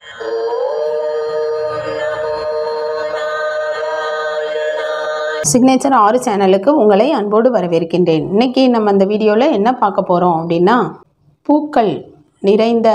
signature ஆறு சேனலுக்கு உங்களை அன்போடு வரவேற்கின்றேன் இன்னைக்கு நம்ம அந்த வீடியோவில் என்ன பார்க்க போகிறோம் அப்படின்னா பூக்கள் நிறைந்த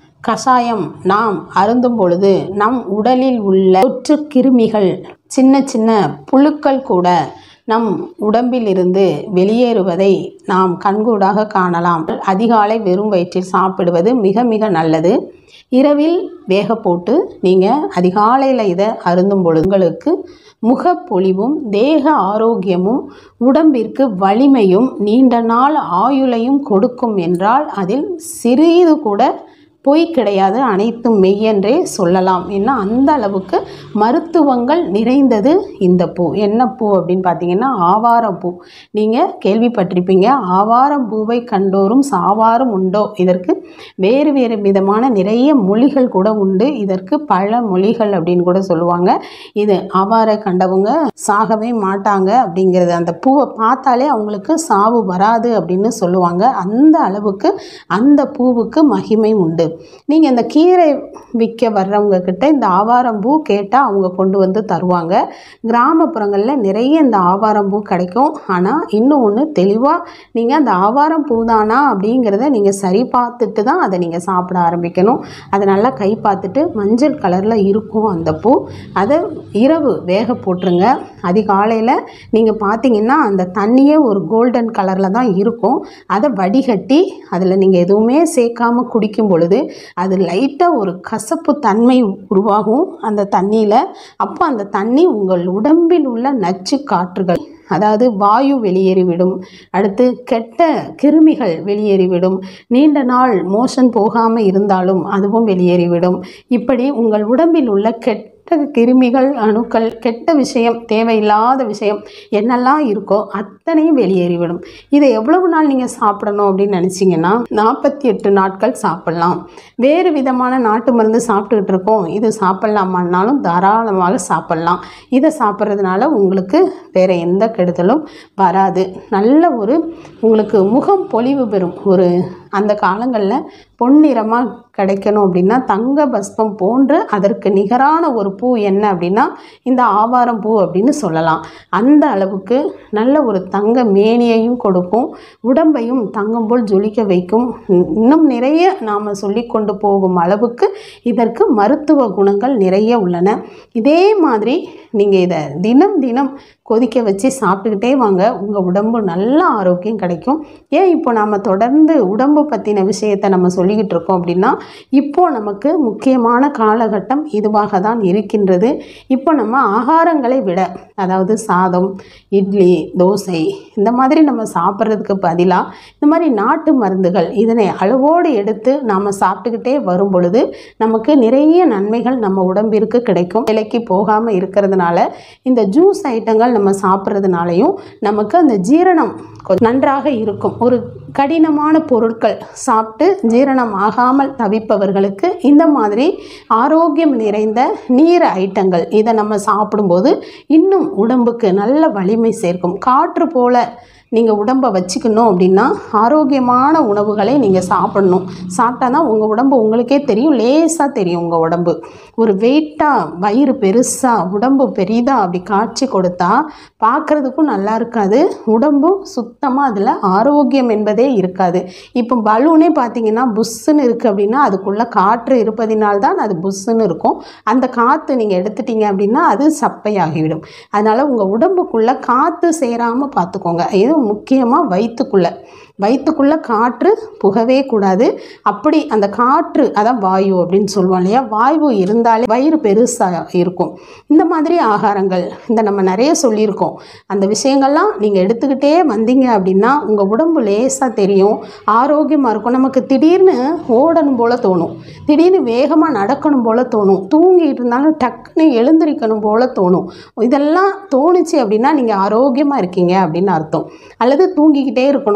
கஷாயம் நாம் அருந்தும் பொழுது நம் உடலில் உள்ள தொற்று கிருமிகள் சின்ன சின்ன புழுக்கள் கூட நம் உடம்பில் இருந்து வெளியேறுவதை நாம் கண்கூடாக காணலாம் அதிகாலை வெறும் வயிற்றில் சாப்பிடுவது மிக மிக நல்லது இரவில் வேக போட்டு நீங்கள் அதிகாலையில் இதை அருந்தும் பொழுது உங்களுக்கு முகப்பொலிவும் தேக ஆரோக்கியமும் உடம்பிற்கு வலிமையும் நீண்ட நாள் ஆயுளையும் கொடுக்கும் என்றால் அதில் சிறிது கூட பொய் கிடையாது அனைத்தும் மெய்யென்றே சொல்லலாம் ஏன்னா அந்த அளவுக்கு மருத்துவங்கள் நிறைந்தது இந்த பூ என்ன பூ அப்படின்னு பார்த்தீங்கன்னா ஆவாரம் பூ நீங்கள் கேள்விப்பட்டிருப்பீங்க ஆவாரம் பூவை கண்டோரும் சாவாரும் உண்டோ இதற்கு வேறு வேறு விதமான நிறைய மொழிகள் கூட உண்டு இதற்கு பல மொழிகள் அப்படின்னு கூட சொல்லுவாங்க இது ஆவாரை கண்டவங்க சாகவே மாட்டாங்க அப்படிங்கிறது அந்த பூவை பார்த்தாலே அவங்களுக்கு சாவு வராது அப்படின்னு சொல்லுவாங்க அந்த அளவுக்கு அந்த பூவுக்கு மகிமை உண்டு நீங்கள் இந்த கீரை விற்க வர்றவங்க கிட்ட இந்த ஆவாரம் பூ கேட்டால் அவங்க கொண்டு வந்து தருவாங்க கிராமப்புறங்களில் நிறைய இந்த ஆவாரம் பூ கிடைக்கும் ஆனால் இன்னும் ஒன்று தெளிவாக நீங்கள் அந்த ஆவாரம் பூ தானா அப்படிங்கிறத நீங்கள் சரி பார்த்துட்டு தான் அதை நீங்கள் சாப்பிட ஆரம்பிக்கணும் அதை நல்லா கை பார்த்துட்டு மஞ்சள் கலரில் இருக்கும் அந்த பூ அதை இரவு வேக போட்டுருங்க அதிகாலையில் நீங்கள் பார்த்தீங்கன்னா அந்த தண்ணியே ஒரு கோல்டன் கலரில் தான் இருக்கும் அதை வடிகட்டி அதில் நீங்கள் எதுவுமே சேர்க்காம குடிக்கும் பொழுது அது லைட்டாக ஒரு கசப்பு தன்மை உருவாகும் அந்த தண்ணியில் அப்போ அந்த தண்ணி உங்கள் உடம்பில் உள்ள நச்சு காற்றுகள் அதாவது வாயு வெளியேறிவிடும் அடுத்து கெட்ட கிருமிகள் வெளியேறிவிடும் நீண்ட நாள் மோஷன் போகாமல் இருந்தாலும் அதுவும் வெளியேறிவிடும் இப்படி உங்கள் உடம்பில் உள்ள கெட்ட கிருமிகள் அணுக்கள் கெட்ட விஷயம் தேவையில்லாத விஷயம் என்னெல்லாம் இருக்கோ அத்தனையும் வெளியேறிவிடும் இதை எவ்வளவு நாள் நீங்கள் சாப்பிடணும் அப்படின்னு நினச்சிங்கன்னா நாற்பத்தி எட்டு நாட்கள் சாப்பிட்லாம் வேறு விதமான நாட்டு மருந்து சாப்பிட்டுக்கிட்டு இருக்கோம் இது சாப்பிட்லாமான்னாலும் தாராளமாக சாப்பிட்லாம் இதை சாப்பிட்றதுனால உங்களுக்கு வேறு எந்த கெடுதலும் வராது நல்ல ஒரு உங்களுக்கு முகம் பொலிவு பெறும் ஒரு அந்த காலங்களில் பொன்னிறமாக கிடைக்கணும் அப்படின்னா தங்க பஸ்பம் போன்று அதற்கு நிகரான ஒரு பூ என்ன அப்படின்னா இந்த ஆவாரம் பூ அப்படின்னு சொல்லலாம் அந்த அளவுக்கு நல்ல ஒரு தங்க மேனியையும் கொடுக்கும் உடம்பையும் தங்கம் போல் ஜொலிக்க வைக்கும் இன்னும் நிறைய நாம் சொல்லி கொண்டு போகும் அளவுக்கு இதற்கு மருத்துவ குணங்கள் நிறைய உள்ளன இதே மாதிரி நீங்கள் இதை தினம் தினம் கொதிக்க வச்சு சாப்பிட்டுக்கிட்டே வாங்க உங்கள் உடம்பு நல்ல ஆரோக்கியம் கிடைக்கும் ஏன் இப்போ நாம் தொடர்ந்து உடம்பு பற்றின விஷயத்தை நம்ம சொல்லிக்கிட்டு இருக்கோம் அப்படின்னா இப்போ நமக்கு முக்கியமான காலகட்டம் இதுவாக தான் இருக்கின்றது இப்போ நம்ம ஆகாரங்களை விட அதாவது சாதம் இட்லி தோசை இந்த மாதிரி நம்ம சாப்பிட்றதுக்கு பதிலாக இந்த மாதிரி நாட்டு மருந்துகள் இதனை அளவோடு எடுத்து நாம் சாப்பிட்டுக்கிட்டே வரும் பொழுது நமக்கு நிறைய நன்மைகள் நம்ம உடம்பிற்கு கிடைக்கும் விலைக்கு போகாமல் இருக்கிறதுனால இந்த ஜூஸ் ஐட்டங்கள் நம்ம சாப்பிட்றதுனாலையும் நமக்கு அந்த ஜீரணம் கொஞ்சம் நன்றாக இருக்கும் ஒரு கடினமான பொருட்கள் சாப்பிட்டு ஜீரணம் ஆகாமல் தவிப்பவர்களுக்கு இந்த மாதிரி ஆரோக்கியம் நிறைந்த நீர் ஐட்டங்கள் இதை நம்ம சாப்பிடும்போது இன்னும் உடம்புக்கு நல்ல வலிமை சேர்க்கும் காற்று போல நீங்கள் உடம்பை வச்சுக்கணும் அப்படின்னா ஆரோக்கியமான உணவுகளை நீங்கள் சாப்பிடணும் சாப்பிட்டா தான் உங்கள் உடம்பு உங்களுக்கே தெரியும் லேசாக தெரியும் உங்கள் உடம்பு ஒரு வெயிட்டாக வயிறு பெருசாக உடம்பு பெரிதாக அப்படி காட்சி கொடுத்தா பார்க்குறதுக்கும் நல்லா இருக்காது உடம்பும் சுத்தமாக அதில் ஆரோக்கியம் என்பதே இருக்காது இப்போ பலூனே பார்த்தீங்கன்னா புஷ்ஷுன்னு இருக்குது அப்படின்னா அதுக்குள்ளே காற்று இருப்பதினால்தான் அது புஷ்ஷுன்னு இருக்கும் அந்த காற்று நீங்கள் எடுத்துட்டீங்க அப்படின்னா அது சப்பையாகிவிடும் அதனால் உங்கள் உடம்புக்குள்ளே காற்று சேராமல் பார்த்துக்கோங்க இது முக்கியமாக வயிற்றுக்குள்ளே வயிற்றுக்குள்ளே காற்று புகவே கூடாது அப்படி அந்த காற்று அதான் வாயு அப்படின்னு சொல்லுவோம் இல்லையா வாயு இருந்தாலே வயிறு பெருசாக இருக்கும் இந்த மாதிரி ஆகாரங்கள் இந்த நம்ம நிறைய சொல்லியிருக்கோம் அந்த விஷயங்கள்லாம் நீங்கள் எடுத்துக்கிட்டே வந்தீங்க அப்படின்னா உங்கள் உடம்பு லேசாக தெரியும் ஆரோக்கியமாக இருக்கும் நமக்கு திடீர்னு ஓடணும் போல் தோணும் திடீர்னு வேகமாக நடக்கணும் போல் தோணும் தூங்கிட்டு இருந்தாலும் டக்குன்னு எழுந்திரிக்கணும் போல் தோணும் இதெல்லாம் தோணுச்சு அப்படின்னா நீங்கள் ஆரோக்கியமாக இருக்கீங்க அப்படின்னு அர்த்தம் அல்லது தூங்கிக்கிட்டே இருக்கணும்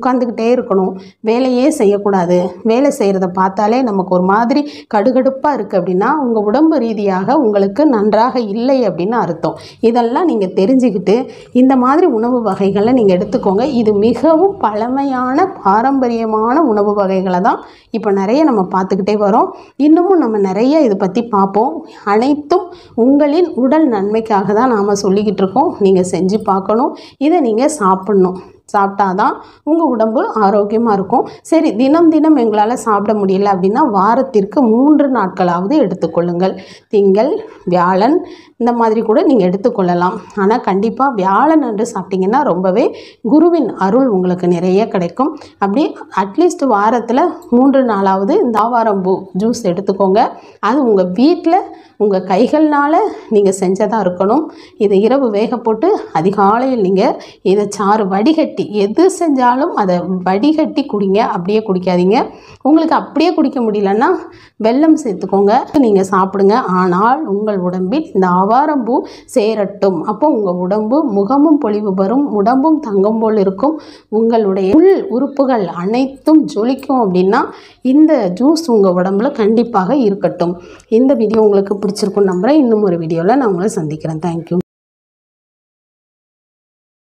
உட்காந்துக்கிட்டே இருக்கணும் வேலையே செய்யக்கூடாது வேலை செய்கிறத பார்த்தாலே நமக்கு ஒரு மாதிரி கடுகடுப்பாக இருக்குது அப்படின்னா உங்கள் உடம்பு ரீதியாக உங்களுக்கு நன்றாக இல்லை அப்படின்னு அர்த்தம் இதெல்லாம் நீங்கள் தெரிஞ்சுக்கிட்டு இந்த மாதிரி உணவு வகைகளை நீங்கள் எடுத்துக்கோங்க இது மிகவும் பழமையான பாரம்பரியமான உணவு வகைகளை தான் இப்போ நிறைய நம்ம பார்த்துக்கிட்டே வரோம் இன்னமும் நம்ம நிறைய இதை பற்றி பார்ப்போம் அனைத்தும் உங்களின் உடல் நன்மைக்காக தான் நாம் சொல்லிக்கிட்டு இருக்கோம் நீங்கள் செஞ்சு பார்க்கணும் இதை நீங்கள் சாப்பிட்ணும் சாப்பிட்டாதான் உங்கள் உடம்பு ஆரோக்கியமாக இருக்கும் சரி தினம் தினம் எங்களால் சாப்பிட முடியல அப்படின்னா வாரத்திற்கு மூன்று நாட்களாவது எடுத்துக்கொள்ளுங்கள் திங்கள் வியாழன் இந்த மாதிரி கூட நீங்கள் எடுத்துக்கொள்ளலாம் ஆனால் கண்டிப்பாக வியாழன் அன்று சாப்பிட்டீங்கன்னா ரொம்பவே குருவின் அருள் உங்களுக்கு நிறைய கிடைக்கும் அப்படி அட்லீஸ்ட் வாரத்தில் மூன்று நாளாவது இந்த ஆவாரம்பூ ஜூஸ் எடுத்துக்கோங்க அது உங்கள் வீட்டில் உங்கள் கைகள்னால் நீங்கள் செஞ்சதாக இருக்கணும் இதை இரவு வேக போட்டு அதிகாலையில் நீங்கள் இதை சாறு வடிகட்டி எது செஞ்சாலும் அதை வடிகட்டி குடிங்க அப்படியே குடிக்காதீங்க உங்களுக்கு அப்படியே குடிக்க முடியலன்னா வெல்லம் சேர்த்துக்கோங்க நீங்கள் சாப்பிடுங்க ஆனால் உங்கள் உடம்பில் இந்த ஆவாரம்பூ சேரட்டும் அப்போ உங்கள் உடம்பு முகமும் பொலிவு பெறும் உடம்பும் தங்கம் போல் இருக்கும் உங்களுடைய உள் உறுப்புகள் அனைத்தும் ஜொலிக்கும் அப்படின்னா இந்த ஜூஸ் உங்கள் உடம்புல கண்டிப்பாக இருக்கட்டும் இந்த வீடியோ உங்களுக்கு பிடிச்சிருக்கும் நம்புகிறேன் இன்னும் ஒரு வீடியோவில் நான் உங்களை சந்திக்கிறேன் தேங்க்யூ